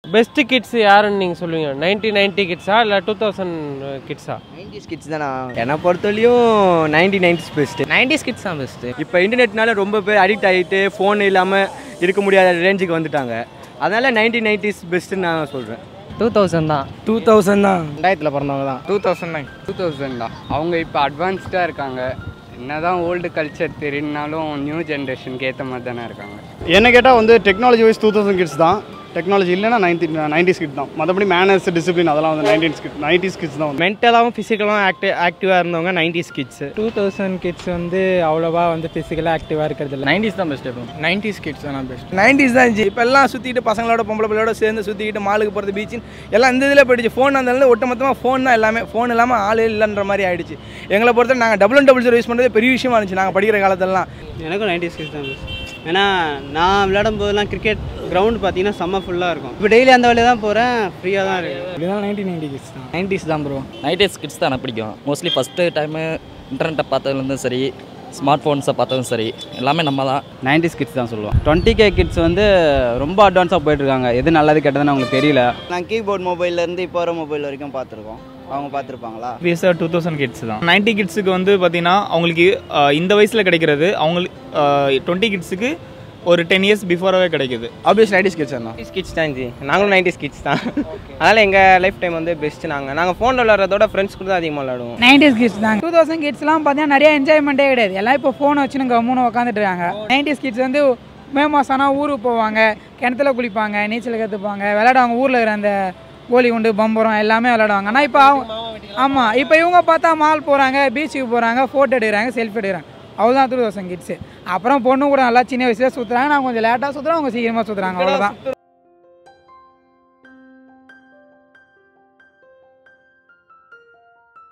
best kids யாருன்னு நீங்கள் சொல்லுவீங்க நைன்டி நைன்டி கிட்ஸா இல்லை டூ தௌசண்ட் கிட்ஸா நைன்டிஸ் கிட்ஸ் தானா என்னை பொறுத்தவரையும் ninety nineties best nineties kids தான் பெஸ்ட்டு இப்போ இன்டர்நெட்னால ரொம்ப பேர் அடிக்ட் ஆகிட்டு ஃபோன் இல்லாமல் இருக்க முடியாத ரேஞ்சுக்கு வந்துட்டாங்க அதனால் நைன்டி நைன்டிஸ் பெஸ்ட்டுன்னு நான் சொல்கிறேன் டூ தௌசண்ட் தான் டூ தௌசண்ட் தான் ரெண்டாயிரத்தில் பிறந்தவங்க தான் two thousand nine two thousand தான் அவங்க இப்போ அட்வான்ஸ்டாக இருக்காங்க என்னதான் ஓல்டு கல்ச்சர் தெரியும்னாலும் நியூ ஜென்ரேஷனுக்கு ஏற்ற மாதிரி தானே இருக்காங்க என்ன கேட்டால் வந்து technology wise two thousand kids தான் டெக்னாலஜி இல்லைன்னா நைன்டி நைன்டிஸ் கிட் தான் மற்றபடி மேனர்ஸ் டிசிப்ளின் அதெல்லாம் வந்து நைன்டீன் கிட் நைன்டிஸ் கிட்ஸ் தான் வந்து மென்டலாகவும் ஃபிசிக்கலாகவும் ஆக்டிவ் ஆக்டிவாக இருந்தவங்க nineties kids two thousand kids வந்து அவ்வளோவா வந்து ஃபிசிக்கலாக ஆக்டிவாக இருக்கிறது இல்லை நைன்டிஸ் தான் பெஸ்ட் இப்போ நைன்டிஸ் கிட்ஸ் தான் பெஸ்ட் நைன்டிஸ் தான் இருந்துச்சு இப்போ எல்லாம் சுற்றிட்டு பசங்களோட பொம்பளை பிள்ளையோட சேர்ந்து சுற்றிக்கிட்டு மாலுக்கு போகிறது பீச்சுன்னு எல்லாம் இந்த இதில் போயிடுச்சு ஃபோன் அந்த ஒட்டு மொத்தமாக ஃபோன் தான் எல்லாமே ஃபோன் இல்லாமல் ஆள் இல்லைன்ற மாதிரி ஆயிடுச்சு எங்களை பொறுத்த நாங்கள் double and double zero use பண்ணுறது பெரிய விஷயமா இருந்துச்சு நாங்கள் படிக்கிற காலத்திலலாம் எனக்கும் நைன்டிஸ் கிட்ஸ் தான் பெஸ்ட் ஏன்னா நான் விளையாடும் போதெல்லாம் கிரிக்கெட் கிரவுண்ட் பார்த்தீங்கன்னா செம்ம ஃபுல்லாக இருக்கும் இப்போ டெய்லி அந்த வழியாக தான் போகிறேன் ஃப்ரீயாக தான் இருக்குது இதுதான் நைன்டி நைன்டி கிட்ஸ் தான் நைன்டிஸ் தான் ப்ரோ நைன்டிஸ் கிட்ஸ் தான் எனக்கு பிடிக்கும் மோஸ்ட்லி ஃபஸ்ட்டு டைமு இன்டர்நெட்டை பார்த்ததுலேருந்தும் சரி ஸ்மார்ட் ஃபோன்ஸை பார்த்ததும் சரி எல்லாமே நம்ம தான் நைன்டிஸ் கிட்ஸ் தான் சொல்லுவோம் டுவெண்ட்டி கே கிட்ஸ் வந்து ரொம்ப அட்வான்ஸாக போயிட்டுருக்காங்க எது நல்லது கெட்டதுன்னு அவங்களுக்கு தெரியல நான் கீபோர்ட் மொபைல்லேருந்து இப்போ வர மொபைல் வரைக்கும் பார்த்துருக்கோம் அவங்க பார்த்துருப்பாங்களா பேஸாக டூ தௌசண்ட் கிட்ஸ் தான் நைன்ட்டி கிட்ஸுக்கு வந்து பார்த்தீங்கன்னா அவங்களுக்கு அஹ், இந்த வயசில் கிடைக்கிறது அவங்களுக்கு டுவெண்ட்டி கிட்ஸுக்கு ஒரு டென் இயர்ஸ் பிஃபோராகவே கிடைக்குது ஆப்வியஸ் நைன்டிஸ் கிட்ஸ் தான் நைன்டிஸ் கிட்ஸ் தான் ஜி நாங்களும் நைன்டிஸ் கிட்ஸ் தான் அதனால் எங்கள் லைஃப் டைம் வந்து பெஸ்ட் நாங்கள் நாங்கள் ஃபோன் விளாட்றதோட ஃப்ரெண்ட்ஸ் கூட தான் அதிகமாக விளாடுவோம் நைன்டிஸ் கிட்ஸ் தான் டூ தௌசண்ட் கிட்ஸ்லாம் பார்த்தீங்கன்னா நிறைய என்ஜாய்மெண்ட்டே கிடையாது எல்லாம் இப்போ ஃபோன் வச்சுன்னு கம்முன்னு உட்காந்துட்டு இருக்காங்க நைன்டிஸ் கிட்ஸ் வந்து மே மாதம் ஆனால் ஊருக்கு போவாங்க கிணத்துல குளிப்பாங்க நீச்சல் கற்றுப்பாங்க விளையாடுவாங்க ஊரில் இருக்கிற அந்த கோலி குண்டு பம்பரம் எல்லாமே விளையாடுவாங்க ஆனால் இப்போ அவங்க ஆமாம் இப்போ இவங்க பார்த்தா மால் போகிறாங்க பீச்சுக்கு போகிறாங்க ஃபோட்டோ எடுக்கிறாங்க செல்ஃபி எடுக்கிறாங்க அவ்வளோதான் டூ தௌசண்ட் கிட்ஸு அப்புறம் பொண்ணு கூட நல்லா சின்ன வயசுல சுற்றுறாங்க நான் கொஞ்சம் லேட்டாக சுற்றுறேன் அவங்க சீக்கிரமாக சுற்றுறாங்க அவ்வளோதான்